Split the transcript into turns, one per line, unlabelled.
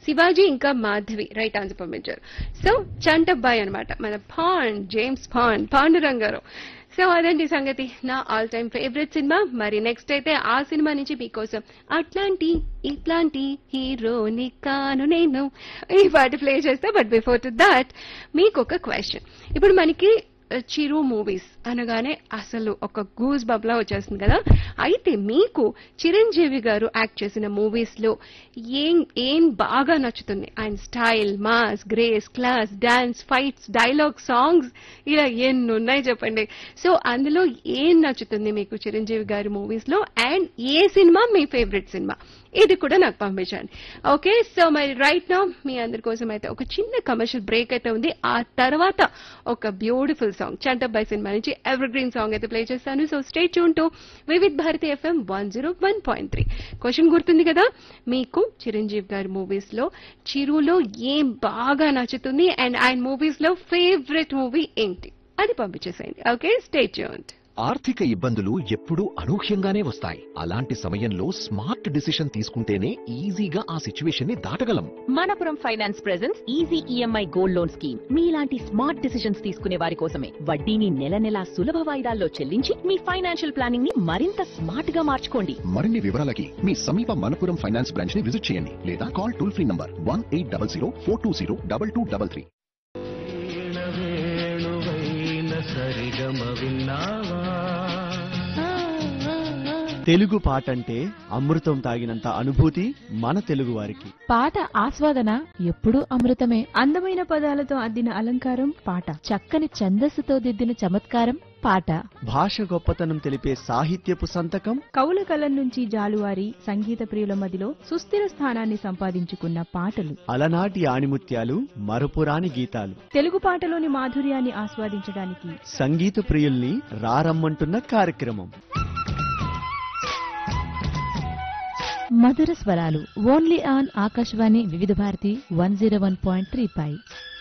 శివాజీ ఇంకా Madhavi right answer పంపించారు so Chantabbayi అనమాట మన bond James bond Pandurangarao so అదండి సంగతి నా ఆల్ టైమ్ ఫేవరెట్ సినిమా మరి నెక్స్ట్ అయితే ఆ సినిమా నుంచి మీకోసం అట్లాంటి ఇట్లాంటి హీరోని కాను నేను ఈ పాట ప్లే చేస్తా బట్ బిఫోర్ టు దాట్ మీకు ఒక క్వశ్చన్ ఇప్పుడు మనకి ఆ, చిరు మూవీస్ అనగానే అసలు ఒక గూస్ బబ్లా వచ్చేస్తుంది కదా అయితే మీకు చిరంజీవి గారు యాక్ట్ చేసిన మూవీస్ లో ఏం ఏం బాగా నచ్చుతుంది ఆయన style mass grace class dance fights dialogue songs ఇలా ఎన్ని ఉన్నాయి చెప్పండి సో అందులో ఏం నచ్చుతుంది మీకు చిరంజీవి గారి మూవీస్ లో అండ్ ఏ సినిమా మీ ఫేవరెట్ సినిమా ఇది కూడా నాకు పంపించండి ఓకే సో మరి రైట్ నౌ మీ అందరి కోసం అయితే ఒక చిన్న కమర్షియల్ బ్రేక్ అయితే ఉంది ఆ తర్వాత ఒక బ్యూటిఫుల్ సాంగ్ చంటబ్బాయి సినిమా నుంచి ఎవర్ గ్రీన్ సాంగ్ అయితే ప్లే చేస్తాను so stay tune to Vividh Bharati FM one zero one point three question గుర్తుంది కదా మీకు చిరంజీవి గారి మూవీస్ లో చిరులో ఏం బాగా నచ్చుతుంది అండ్ ఆయన మూవీస్ లో ఫేవరెట్ మూవీ ఏంటి అది పంపించేసేయండి ఓకే స్టే ట్యూన్డ్
ఆర్థిక ఇబ్బందులు ఎప్పుడూ అనూహ్యంగానే వస్తాయి అలాంటి సమయంలో స్మార్ట్ డిసిషన్ తీసుకుంటేనే ఈజీగా ఆ సిచ్యువేషన్ ని దాటగలం
Manappuram finance presents easy EMI gold loan scheme మీలాంటి స్మార్ట్ డిసిషన్స్ తీసుకునే వారి కోసమే వడ్డీని నెల నెలా సులభ వాయిదాల్లో చెల్లించి మీ ఫైనాన్షియల్ ప్లానింగ్ ని మరింత స్మార్ట్ గా మార్చుకోండి
మరిన్ని వివరాలకి మీ సమీప మనపురం ఫైనాన్స్ బ్రాంచ్ ని విజిట్ చేయండి లేదా call toll free number one eight double zero four two zero double two double three
వీణ వేణువైన సరిగమ విన్నావా
తెలుగు పాట అంటే అమృతం తాగినంత అనుభూతి మన తెలుగు వారికి
పాట ఆస్వాదన ఎప్పుడూ అమృతమే అందమైన పదాలతో అద్దిన అలంకారం పాట చక్కని ఛందస్సుతో దిద్దిన చమత్కారం పాట
భాష గొప్పతనం తెలిపే సాహిత్యపు సంతకం
కవుల కలం నుంచి జాలువారి సంగీత ప్రియుల మదిలో సుస్థిర స్థానాన్ని సంపాదించుకున్న పాటలు
అలనాటి ఆణిముత్యాలు మరపురాని గీతాలు
తెలుగు పాటలోని మాధుర్యాన్ని ఆస్వాదించడానికి
సంగీత ప్రియుల్ని రారమ్మంటున్న కార్యక్రమం
మధుర స్వరాలు only on Akashvani Vividh Bharati one zero one point three pi